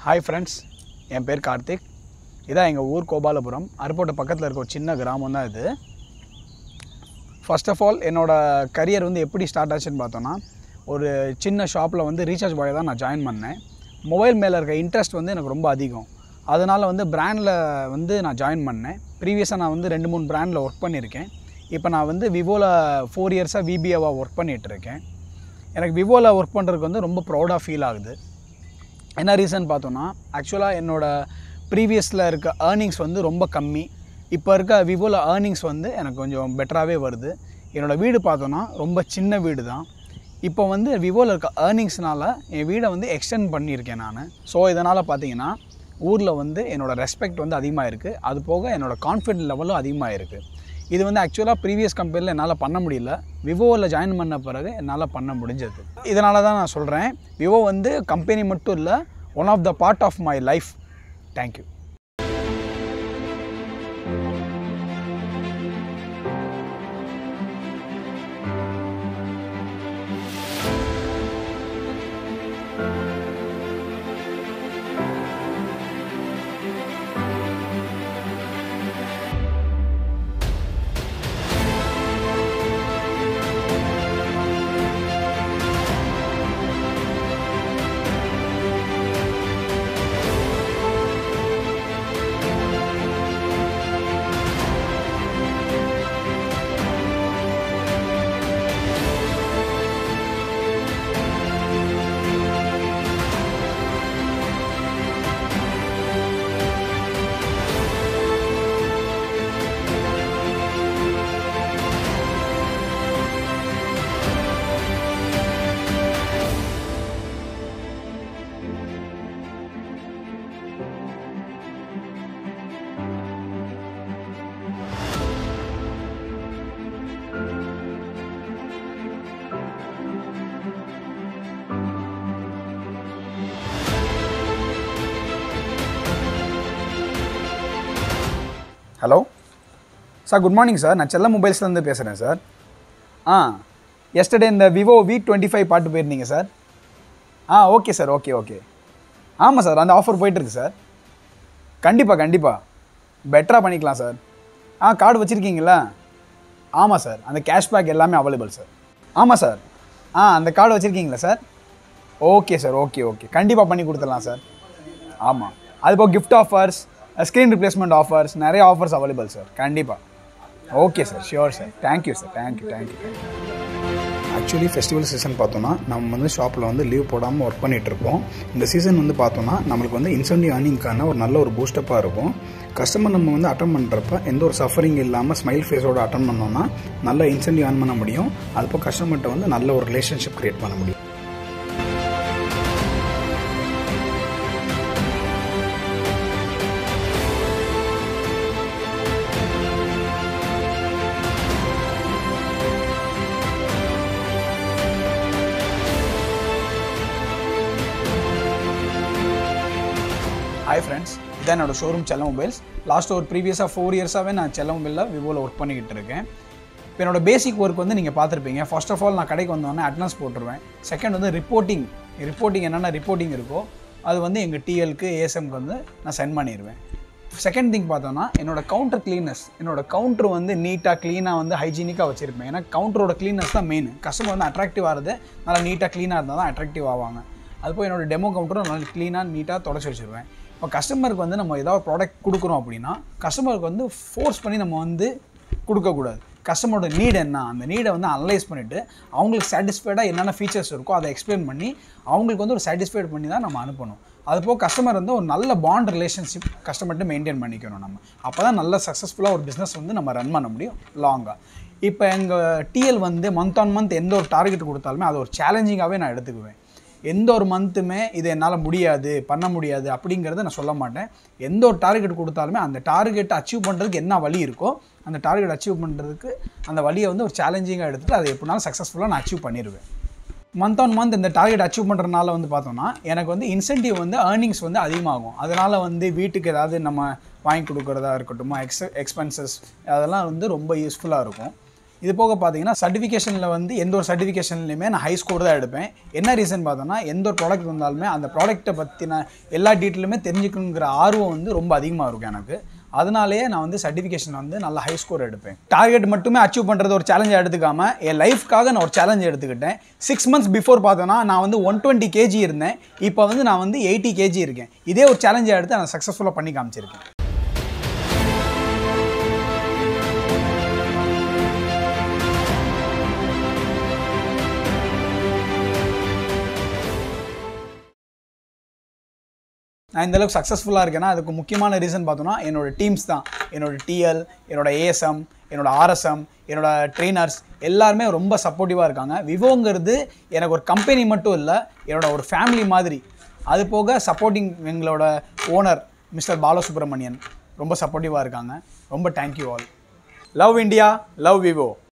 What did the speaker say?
hi friends என் பேர் கார்த்திக் இதான் எங்கள் ஊர் கோபாலபுரம் அருப்போட்டை பக்கத்தில் இருக்க ஒரு சின்ன கிராமம் தான் இது ஃபர்ஸ்ட் ஆஃப் ஆல் என்னோடய கரியர் வந்து எப்படி ஸ்டார்ட் ஆச்சுன்னு பார்த்தோன்னா ஒரு சின்ன ஷாப்பில் வந்து ரீசார்ஜ் பாய் தான் நான் ஜாயின் பண்ணேன் மொபைல் மேலே இருக்க இன்ட்ரெஸ்ட் வந்து எனக்கு ரொம்ப அதிகம் அதனால் வந்து பிராண்டில் வந்து நான் ஜாயின் பண்ணேன் ப்ரீவியஸாக நான் வந்து ரெண்டு மூணு பிராண்டில் ஒர்க் பண்ணியிருக்கேன் இப்போ நான் வந்து விவோவில் ஃபோர் இயர்ஸாக விபிஏவாக ஒர்க் பண்ணிகிட்ருக்கேன் எனக்கு விவோவில் ஒர்க் பண்ணுறதுக்கு வந்து ரொம்ப ப்ரௌடாக ஃபீல் ஆகுது என்ன ரீசன் பார்த்தோன்னா ஆக்சுவலாக என்னோட ப்ரீவியஸில் இருக்க ஏர்னிங்ஸ் வந்து ரொம்ப கம்மி இப்போ இருக்க விவோவில் ஏர்னிங்ஸ் வந்து எனக்கு கொஞ்சம் பெட்டராகவே வருது என்னோடய வீடு பார்த்தோன்னா ரொம்ப சின்ன வீடு தான் இப்போ வந்து விவோவில் இருக்க ஏர்னிங்ஸ்னால என் வீடை வந்து எக்ஸ்டெண்ட் பண்ணியிருக்கேன் நான் ஸோ இதனால் பார்த்தீங்கன்னா ஊரில் வந்து என்னோடய ரெஸ்பெக்ட் வந்து அதிகமாக இருக்குது அது போக என்னோடய கான்ஃபிடென்ட் லெவலும் அதிகமாக இருக்குது இது வந்து ஆக்சுவலாக ப்ரீவியஸ் கம்பெனியில் என்னால் பண்ண முடியல விவோவில் ஜாயின் பண்ண பிறகு என்னால் பண்ண முடிஞ்சது இதனால தான் நான் சொல்கிறேன் விவோ வந்து கம்பெனி மட்டும் இல்லை one of the part of my life thank you hello sir good morning sir நான் செல்ல மொபைல்ஸ்லேருந்து பேசுகிறேன் சார் ஆ எஸ்டர்டே இந்த விவோ வி டுவெண்ட்டி ஃபைவ் பாட்டு போயிருந்தீங்க சார் ஆ ஓகே சார் ஓகே ஓகே ஆமாம் சார் அந்த ஆஃபர் போயிட்டுருக்கு சார் கண்டிப்பாக கண்டிப்பாக பெட்டராக பண்ணிக்கலாம் சார் ஆ கார்டு வச்சுருக்கீங்களா ஆமாம் சார் அந்த கேஷ்பேக் எல்லாமே அவைலபிள் சார் ஆமாம் சார் ஆ அந்த கார்டு வச்சுருக்கீங்களா sir okay sir okay okay கண்டிப்பாக பண்ணி கொடுத்துடலாம் சார் ஆமாம் அது போக gift offers screen replacement offers நிறைய ஆஃபர்ஸ் அவைலபிள் சார் கண்டிப்பாக okay sir sure sir thank you sir thank you thank you actually festival season பார்த்தோன்னா நம்ம வந்து ஷாப்பில் வந்து லீவ் போடாமல் ஒர்க் பண்ணிகிட்டு இருப்போம் இந்த சீசன் வந்து பார்த்தோன்னா நம்மளுக்கு வந்து இன்சென்டிவ் ஏர்னிங்க்கான ஒரு நல்ல ஒரு பூஸ்டப்பாக இருக்கும் கஸ்டமர் நம்ம வந்து அட்டன் பண்ணுறப்ப எந்த ஒரு சஃபரிங் இல்லாமல் ஸ்மைல் ஃபேஸோட அட்டன் பண்ணோம்னா நல்ல இன்சென்டிவ் ஏர்ன் பண்ண முடியும் அதுப்போ கஸ்டமர்கிட்ட வந்து நல்ல ஒரு ரிலேஷன்ஷிப் க்ரியேட் பண்ண முடியும் ஹாய் ஃப்ரெண்ட்ஸ் இதான் என்னோட ஷோரூம் செல்ல மொபைல்ஸ் லாஸ்ட் ஒரு ப்ரீவியஸாக ஃபோர் இயர்ஸாகவே நான் செல்ல மொபைலில் விவோவில் ஒர்க் பண்ணிக்கிட்டு இருக்கேன் இப்போ என்னோட பேசிக் ஒர்க் வந்து நீங்கள் பார்த்துருப்பீங்க ஃபர்ஸ்ட் ஆஃப் ஆல் நான் கடைக்கு வந்தோடனே அட்டனன்ஸ் போட்டுருவேன் செகண்ட் வந்து ரிப்போர்ட்டிங் ரிப்போர்ட்டிங் என்னென்ன ரிப்போர்ட்டிங் இருக்கோ அது வந்து எங்கள் டிஎல்க்கு ஏஎஸ்எம்க்கு வந்து நான் சென்ட் பண்ணிடுவேன் செகண்ட் திங் பார்த்தோன்னா என்னோட கவுண்டர் க்ளீனஸ் என்னோட கவுண்டர் வந்து நீட்டாக க்ளீனாக வந்து ஹைஜீனிக்காக வச்சுருப்பேன் ஏன்னா கவுண்டரோட க்ளீனஸ் தான் மெயின் கஸ்டமர் வந்து அட்ராக்டிவ் ஆகிறது நல்லா நீட்டாக க்ளீனாக இருந்தால் தான் அட்ராக்டிவ் ஆவாங்க அதுபோல் என்னோட டெமோ கவுண்டரும் நல்லா க்ளீனாக நீட்டாக தொடச்சி வச்சுருவேன் இப்போ கஸ்டமருக்கு வந்து நம்ம ஏதாவது ப்ராடக்ட் கொடுக்குறோம் அப்படின்னா கஸ்டமருக்கு வந்து ஃபோர்ஸ் பண்ணி நம்ம வந்து கொடுக்கக்கூடாது கஸ்டமரோட நீட் என்ன அந்த நீடை வந்து அனலைஸ் பண்ணிவிட்டு அவங்களுக்கு சாட்டிஸ்ஃபைடாக என்னென்ன ஃபீச்சர்ஸ் இருக்கோ அதை எக்ஸ்பிளைன் பண்ணி அவங்களுக்கு வந்து ஒரு சாட்டிஸ்ஃபைட் பண்ணி தான் நம்ம அனுப்பணும் அதுபோக கஸ்டமர் வந்து ஒரு நல்ல பாண்ட் ரிலேஷன்ஷிப் கஸ்டமர்கிட்ட மெயின்டைன் பண்ணிக்கணும் நம்ம அப்போ தான் நல்ல சக்ஸஸ்ஃபுல்லாக ஒரு பிஸ்னஸ் வந்து நம்ம ரன் பண்ண முடியும் லாங்காக இப்போ எங்கள் டிஎல் வந்து மந்த் ஆன் மந்த் எந்த ஒரு டார்கெட் கொடுத்தாலுமே அதை ஒரு சேலஞ்சிங்காகவே நான் எடுத்துக்குவேன் எந்த ஒரு மந்த்துமே இது என்னால் முடியாது பண்ண முடியாது அப்படிங்கிறத நான் சொல்ல மாட்டேன் எந்த ஒரு டார்கெட் கொடுத்தாலுமே அந்த டார்கெட்டை அச்சீவ் பண்ணுறதுக்கு என்ன வழி இருக்கோ அந்த டார்கெட் அச்சீவ் பண்ணுறதுக்கு அந்த வழியை வந்து ஒரு சேலஞ்சிங்காக எடுத்துகிட்டு அதை எப்படினாலும் சக்ஸஸ்ஃபுல்லாக நான் அச்சீவ் பண்ணிடுவேன் மந்த் ஆன் மந்த் இந்த டார்கெட் அச்சீவ் பண்ணுறதுனால வந்து பார்த்தோம்னா எனக்கு வந்து இன்சென்டிவ் வந்து ஏர்னிங்ஸ் வந்து அதிகமாகும் அதனால் வந்து வீட்டுக்கு ஏதாவது நம்ம வாங்கி கொடுக்குறதா இருக்கட்டும் எக்ஸ் எக்ஸ்பென்சஸ் அதெல்லாம் வந்து ரொம்ப யூஸ்ஃபுல்லாக இருக்கும் இது போக பார்த்தீங்கன்னா சர்டிஃபிகேஷனில் வந்து எந்த ஒரு சர்டிஃபிகேஷன்லையுமே நான் ஹை ஸ்கோர் தான் எடுப்பேன் என்ன ரீசன் பார்த்தோன்னா எந்த ஒரு ப்ராடக்ட் வந்தாலுமே அந்த ப்ராடக்ட்டை பற்றின எல்லா டீட்டெயிலுமே தெரிஞ்சுக்கணுங்கிற ஆர்வம் வந்து ரொம்ப அதிகமாக இருக்கும் எனக்கு அதனாலேயே நான் வந்து சர்டிஃபிகேஷன் வந்து நல்ல ஹை ஸ்கோர் எடுப்பேன் டார்கெட் மட்டுமே அச்சீவ் பண்ணுறது ஒரு சேலஞ்சாக எடுத்துக்காம என் லைஃப்க்காக நான் ஒரு சேலஞ்ச் எடுத்துக்கிட்டேன் சிக்ஸ் மந்த்ஸ் பிஃபோர் பார்த்தோன்னா நான் வந்து ஒன் டுவெண்ட்டி கேஜி இருந்தேன் இப்போ வந்து நான் வந்து எயிட்டி கேஜி இருக்கேன் இதே ஒரு சேலஞ்சாக எடுத்து நான் சக்ஸஸ்ஃபுல்லாக பண்ணி காமிச்சிருக்கேன் நான் இந்த அளவுக்கு சக்ஸஸ்ஃபுல்லாக இருக்கேன்னா அதுக்கு முக்கியமான ரீசன் பார்த்தோன்னா என்னோட டீம்ஸ் தான் என்னோட டிஎல் என்னோட ஏஎஸ்எம் என்னோட ஆர்எஸ்எம் என்னோட ட்ரெயினர்ஸ் எல்லாருமே ரொம்ப சப்போர்ட்டிவாக இருக்காங்க விவோங்கிறது எனக்கு ஒரு கம்பெனி மட்டும் இல்லை என்னோட ஒரு ஃபேமிலி மாதிரி அது போக சப்போர்ட்டிங் எங்களோட ஓனர் மிஸ்டர் பாலசுப்ரமணியன் ரொம்ப சப்போர்ட்டிவாக இருக்காங்க ரொம்ப thank you all love India love Vivo